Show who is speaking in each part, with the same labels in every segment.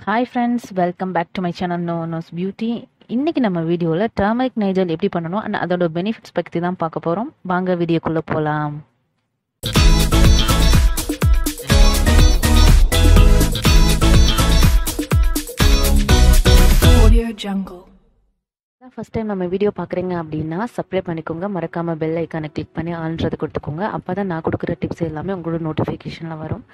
Speaker 1: Hi friends welcome back to my channel no nose beauty இன்றைக்கி நம்ம வீடியோவில் turmeric Nigel எப்படி பண்ணணும் அண்ட் அதோட பெனிஃபிட்ஸ் பற்றி தான் பார்க்க போகிறோம் வாங்க வீடியோக்குள்ளே போகலாம்
Speaker 2: Audio Jungle.
Speaker 1: ஃபஸ்ட் டைம் நம்ம வீடியோ பார்க்குறீங்க அப்படின்னா சப்ஸ்கிரைப் பண்ணிக்கோங்க மறக்காமல் பெல் ஐக்கானை கிளிக் பண்ணி ஆன்றது கொடுத்துக்கோங்க அப்போ தான் நான் கொடுக்குற டிப்ஸ் எல்லாமே உங்களோட நோட்டிஃபிகேஷனில் வரும்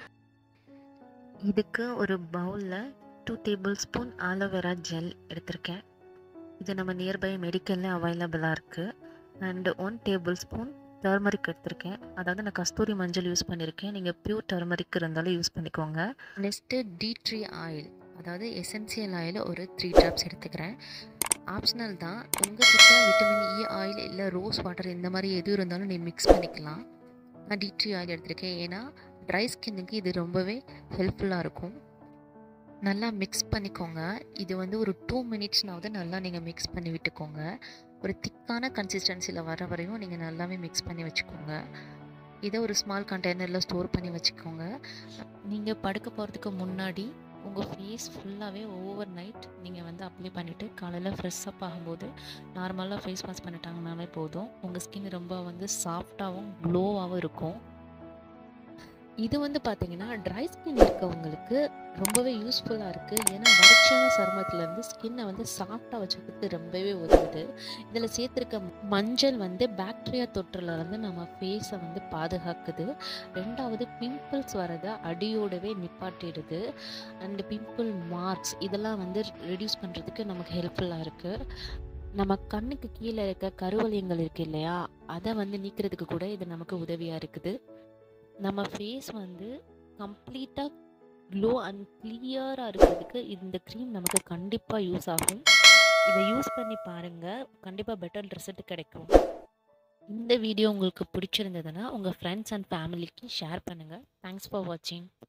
Speaker 1: இதுக்கு ஒரு பவுலில் two tablespoon aloe vera gel எடுத்திருக்கேன் இது நம்ம நியர்பை மெடிக்கலில் அவைலபிளாக இருக்குது and one tablespoon turmeric எடுத்திருக்கேன் அதாவது நான் கஸ்தூரி மஞ்சள் யூஸ் பண்ணியிருக்கேன் நீங்கள் பியூர் டர்மரிக் இருந்தாலும் யூஸ் பண்ணிக்கோங்க நெக்ஸ்ட்டு டீ ட்ரீ ஆயில் அதாவது எசென்சியல் ஆயில் ஒரு த்ரீ ட்ராப்ஸ் எடுத்துக்கிறேன் ஆப்ஷனல் தான் உங்ககிட்ட விட்டமின் இ ஆயில் இல்லை ரோஸ் வாட்டர் இந்த மாதிரி எது இருந்தாலும் நீ மிக்ஸ் பண்ணிக்கலாம் நான் டீ ட்ரீ ஆயில் எடுத்திருக்கேன் ஏன்னா ட்ரை ஸ்கின்னுக்கு இது ரொம்பவே ஹெல்ப்ஃபுல்லாக இருக்கும் நல்லா மிக்ஸ் பண்ணிக்கோங்க இது வந்து ஒரு டூ மினிட்ஸ்னாவது நல்லா நீங்கள் மிக்ஸ் பண்ணி விட்டுக்கோங்க ஒரு திக்கான கன்சிஸ்டன்சியில் வர வரையும் நீங்கள் நல்லாவே மிக்ஸ் பண்ணி வச்சுக்கோங்க இதை ஒரு ஸ்மால் கண்டெய்னரில் ஸ்டோர் பண்ணி வச்சுக்கோங்க நீங்கள் படுக்க போகிறதுக்கு முன்னாடி உங்கள் ஃபேஸ் ஃபுல்லாகவே ஓவர் நைட் நீங்கள் வந்து அப்ளை பண்ணிவிட்டு காலையில் ஃப்ரெஷ் அப் ஆகும்போது நார்மலாக ஃபேஸ் வாஷ் பண்ணிட்டாங்கனாலே போதும் உங்கள் ஸ்கின் ரொம்ப வந்து சாஃப்டாகவும் க்ளோவாகவும் இருக்கும் இது வந்து பார்த்தீங்கன்னா ட்ரை ஸ்கின் இருக்கவங்களுக்கு ரொம்பவே யூஸ்ஃபுல்லாக இருக்குது ஏன்னா வறட்சியான சருமத்துலேருந்து ஸ்கின்னை வந்து சாஃப்டாக வச்சுக்கிறதுக்கு ரொம்பவே உதவுது இதில் சேர்த்துருக்க மஞ்சள் வந்து பாக்டீரியா தொற்றுலேருந்து நம்ம ஃபேஸை வந்து பாதுகாக்குது ரெண்டாவது பிம்பிள்ஸ் வரதை அடியோடவே நிப்பாட்டிடுது அண்ட் பிம்பிள் மார்க்ஸ் இதெல்லாம் வந்து ரெடியூஸ் பண்ணுறதுக்கு நமக்கு ஹெல்ப்ஃபுல்லாக இருக்குது நம்ம கண்ணுக்கு கீழே இருக்க கருவலியங்கள் இருக்கு இல்லையா அதை வந்து நீக்கிறதுக்கு கூட இது நமக்கு உதவியாக இருக்குது நம்ம ஃபேஸ் வந்து கம்ப்ளீட்டாக க்ளோ அண்ட் கிளியராக இருக்கிறதுக்கு இந்த க்ரீம் நமக்கு கண்டிப்பாக யூஸ் ஆகும் இதை யூஸ் பண்ணி பாருங்கள் கண்டிப்பாக பெட்டர் ரிசல்ட் கிடைக்கும் இந்த வீடியோ உங்களுக்கு பிடிச்சிருந்ததுன்னா உங்கள் ஃப்ரெண்ட்ஸ் அண்ட் ஃபேமிலிக்கு ஷேர் பண்ணுங்கள் தேங்க்ஸ் ஃபார் வாட்சிங்